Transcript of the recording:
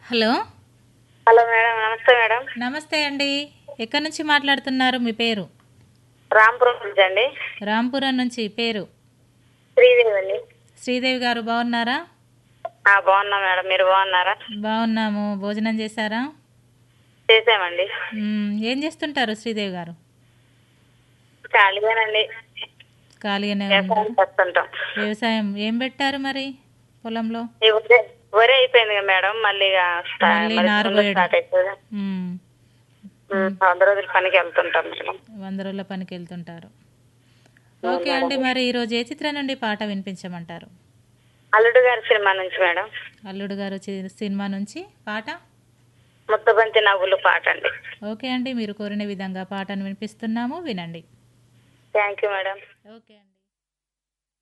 Hello hello madam నమస్తే madam నమస్తే అండి ఎక్కడి నుంచి మాట్లాడుతున్నారు మీ పేరు రాంపురం నుంచి అండి రాంపురం నుంచి పేరు శ్రీదేవి అండి శ్రీదేవి గారు బాగున్నారా ఆ, బాగున్నా మేడం మీరు బాగున్నారా బాగున్నాము భోజనం చేశారా చేసామండి మ్మ్, ఏం చేస్తుంటారు శ్రీదేవి గారు ఖాళీగానండి ఖాళీగానే వ్యవసాయం ఉన్నారు చేస్తుంటాం వ్యవసాయం ఏం పెట్టారు మరి పొలంలో ఈ వరే వరే అయిపోయింది కదా మేడం మళ్ళీ ఇక స్టా- మళ్ళీ మరి నారు పనులు పోయడం. స్టార్ట్ అవుతుంది మ్మ్, ఉమ్, వంద రోజుల పనికి వెళ్తుంటాం మేడం వంద రోజుల పనికి వెళ్తుంటారు ఓకే అండి మరి ఈరోజు ఏ చిత్రం నుండి పాట వినిపించమంటారు అల్లుడు గారి సినిమా నుంచి మేడం అల్లుడు గారు చి- సినిమా నుంచి పాట ముత్తబంతి నవ్వులు పాట అండి ఓకే అండి మీరు కోరిన విధంగా పాటను వినిపిస్తున్నాము వినండి థ్యాంక్ యూ మేడం ఓకే అండి